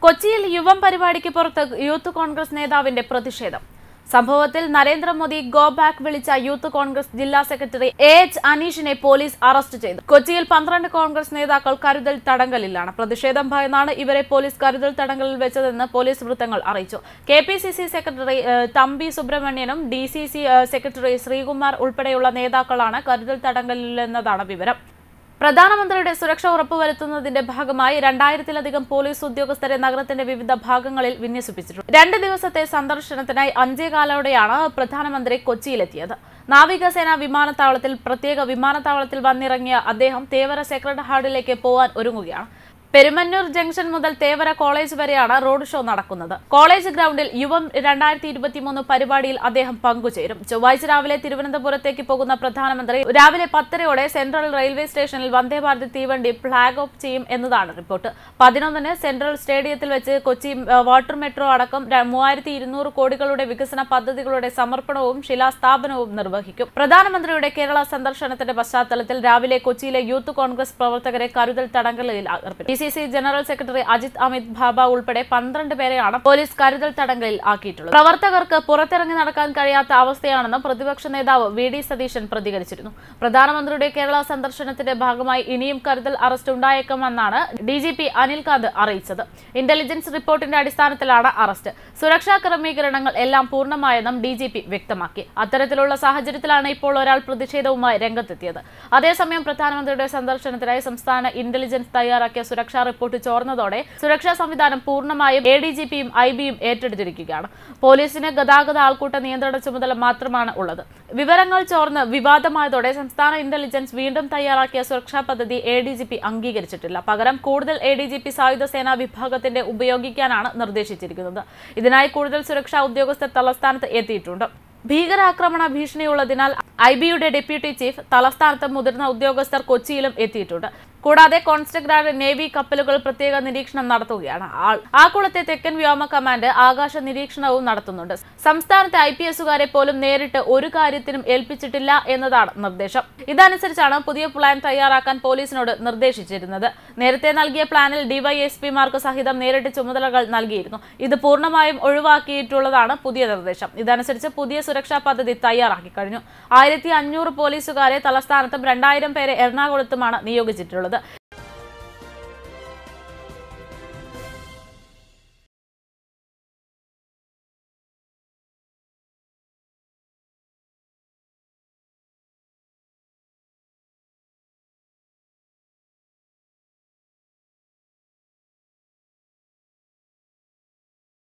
കൊച്ചിയിൽ യുവം പരിപാടിക്ക് പുറത്ത് യൂത്ത് കോൺഗ്രസ് നേതാവിന്റെ പ്രതിഷേധം സംഭവത്തിൽ നരേന്ദ്രമോദി ഗോ ബാക്ക് വിളിച്ച യൂത്ത് കോൺഗ്രസ് ജില്ലാ സെക്രട്ടറി എ എച്ച് അനീഷിനെ പോലീസ് അറസ്റ്റ് ചെയ്തു കൊച്ചിയിൽ പന്ത്രണ്ട് കോൺഗ്രസ് നേതാക്കൾ കരുതൽ തടങ്കലിലാണ് പ്രതിഷേധം ഭയന്നാണ് ഇവരെ പോലീസ് കരുതൽ തടങ്കലിൽ വെച്ചതെന്ന് പോലീസ് വൃത്തങ്ങൾ അറിയിച്ചു K P C C secretary ഏഹ്, തമ്പി സുബ്രഹ്മണ്യനും ഡി സി സി ഏഹ്, സെക്രട്ടറി ശ്രീകുമാർ ഉൾപ്പെടെയുള്ള നേതാക്കളാണ് കരുതൽ തടങ്കലിലെന്നതാണ് വിവരം പ്രധാനമന്ത്രിയുടെ സുരക്ഷ ഉറപ്പുവരുത്തുന്നതിന്റെ ഭാഗമായി രണ്ടായിരത്തിലധികം പോലീസ് ഉദ്യോഗസ്ഥരെ നഗരത്തിന്റെ വിവിധ ഭാഗങ്ങളിൽ വിന്യസിപ്പിച്ചിട്ടുണ്ട് രണ്ട് ദിവസത്തെ സന്ദർശനത്തിനായി അഞ്ചേകാലോടെയാണ് പ്രധാനമന്ത്രി കൊച്ചിയിലെത്തിയത് നാവികസേന വിമാനത്താവളത്തിൽ പ്രത്യേക വിമാനത്താവളത്തിൽ വന്നിറങ്ങിയ അദ്ദേഹം തേവര സെക്രട്ടറി ഹാർഡിലേക്ക് പോവാൻ ഒരുങ്ങുകയാണ് പെരുമന്നൂർ ജംഗ്ഷൻ മുതൽ തേവര കോളേജ് വരെയാണ് റോഡ് ഷോ നടക്കുന്നത് കോളേജ് ഗ്രൗണ്ടിൽ യുവം രണ്ടായിരത്തി ഇരുപത്തിമൂന്ന് പരിപാടിയിൽ അദ്ദേഹം പങ്കുചേരും ചൊവ്വാഴ്ച രാവിലെ തിരുവനന്തപുരത്തേക്ക് പോകുന്ന പ്രധാനമന്ത്രി രാവിലെ പത്തരയോടെ സെൻട്രൽ റെയിൽവേ സ്റ്റേഷനിൽ വന്ദേഭാരത് തീവണ്ടി ഫ്ളാഗ് ഓഫ് ചെയ്യും എന്നതാണ് റിപ്പോർട്ട് പതിനൊന്നിന് സെൻട്രൽ സ്റ്റേഡിയത്തിൽ വെച്ച് കൊച്ചി ഏഹ്, വാട്ടർ മെട്രോ അടക്കം ര- മൂവായിരത്തി ഇരുന്നൂറ് കോടികളുടെ വികസന പദ്ധതികളുടെ സമർപ്പണവും ശിലാസ്ഥാപനവും നിർവഹിക്കും പ്രധാനമന്ത്രിയുടെ കേരള സന്ദർശനത്തിന്റെ പശ്ചാത്തലത്തിൽ രാവിലെ കൊച്ചിയിലെ യൂത്ത് കോൺഗ്രസ് പ്രവർത്തകരെ കരുതൽ തടങ്കലിൽ അർപ്പിച്ചു D C C general secretary Ajith Amith Bhaba ഉൾപ്പെടെ പന്ത്രണ്ട് പേരെയാണ് പോലീസ് കരുതൽ തടങ്കലിൽ ആക്കിയിട്ടുള്ളത് പ്രവർത്തകർക്ക് പുറത്തിറങ്ങി നടക്കാൻ കഴിയാത്ത അവസ്ഥയാണെന്ന് പ്രതിപക്ഷ നേതാവ് വി ഡി സതീശൻ പ്രതികരിച്ചിരുന്നു പ്രധാനമന്ത്രിയുടെ കേരള സന്ദർശനത്തിന്റെ ഭാഗമായി ഇനിയും കരുതൽ അറസ്റ്റ് ഉണ്ടായേക്കുമെന്നാണ് ഡി ജി പി അനിൽകാന്ത് അറിയിച്ചത് ഇന്റലിജൻസ് റിപ്പോർട്ടിന്റെ അടിസ്ഥാനത്തിലാണ് അറസ്റ്റ് സുരക്ഷാ ക്രമീകരണങ്ങൾ എല്ലാം പൂർണ്ണമായെന്നും ഡി ജി പി വ്യക്തമാക്കി അത്തരത്തിലുള്ള സാഹചര്യത്തിലാണ് ഇപ്പോൾ ഒരാൾ പ്രതിഷേധവുമായി രംഗത്തെത്തിയത് അതേസമയം പ്രധാനമന്ത്രിയുടെ സന്ദർശനത്തിനായി സംസ്ഥാന ഇന്റലിജൻസ് തയ്യാറാക്കിയ സുരക്ഷാ റിപ്പോർട്ട് ചോർന്നതോടെ സുരക്ഷാ സംവിധാനം പൂർണ്ണമായും എ ഡി ജി പിയും ഐ ബിയും ഏറ്റെടുത്തിരിക്കുകയാണ് പോലീസിന് ഗതാഗത ആൾക്കൂട്ട നിയന്ത്രണ ചുമതല മാത്രമാണ് ഉള്ളത് വിവരങ്ങൾ ചോർന്ന് വിവാദമായതോടെ സംസ്ഥാന ഇന്റലിജൻസ് വീണ്ടും തയ്യാറാക്കിയ സുരക്ഷാ പദ്ധതി എ ഡി ജി പി അംഗീകരിച്ചിട്ടില്ല പകരം കൂടുതൽ എ ഡി ജി പി സായുധ സേനാ വിഭാഗത്തിന്റെ ഉപയോഗിക്കാനാണ് നിർദ്ദേശിച്ചിരിക്കുന്നത് ഇതിനായി കൂടുതൽ സുരക്ഷാ ഉദ്യോഗസ്ഥർ തലസ്ഥാനത്ത് എത്തിയിട്ടുണ്ട് ഭീകരാക്രമണ ഭീഷണിയുള്ളതിനാൽ ഐ ബിയുടെ ഡെപ്യൂട്ടി ചീഫ് തലസ്ഥാനത്ത് മുതിർന്ന ഉദ്യോഗസ്ഥർ കൊച്ചിയിലും എത്തിയിട്ടുണ്ട് കൂടാതെ കോൺസ്റ്റന്റ് ഗാർഡ് നേവി കപ്പലുകൾ പ്രത്യേക നിരീക്ഷണം നടത്തുകയാണ് ആൾ- ആക്കുളത്തെ തെക്കൻ വ്യോമ കമാൻഡ് ആകാശ നിരീക്ഷണവും നടത്തുന്നുണ്ട് സംസ്ഥാനത്തെ ഐ പി എസുകാരെ പോലും നേരിട്ട് ഒരു കാര്യത്തിനും ഏൽപ്പിച്ചിട്ടില്ല എന്നതാണ് നിർദ്ദേശം ഇതനുസരിച്ചാണ് പുതിയ പ്ലാൻ തയ്യാറാക്കാൻ പോലീസിനോട് നിർദ്ദേശിച്ചിരുന്നത് നേരത്തെ നൽകിയ പ്ലാനിൽ ഡിവൈഎസ്പിമാർക്ക് സഹിതം നേരിട്ട് ചുമതലകൾ നൽകിയിരുന്നു ഇത് പൂർണ്ണമായും ഒഴിവാക്കിയിട്ടുള്ളതാണ് പുതിയ നിർദ്ദേശം ഇതനുസരിച്ച് പുതിയ സുരക്ഷാ പദ്ധതി തയ്യാറാക്കി കഴിഞ്ഞു ആയിരത്തി അഞ്ഞൂറ് പോലീസുകാരെ തലസ്ഥാനത്തും രണ്ടായിരം പേരെ എറണാകുളത്തുമാണ് നിയോഗിച്ചിട്ടുള്ളത്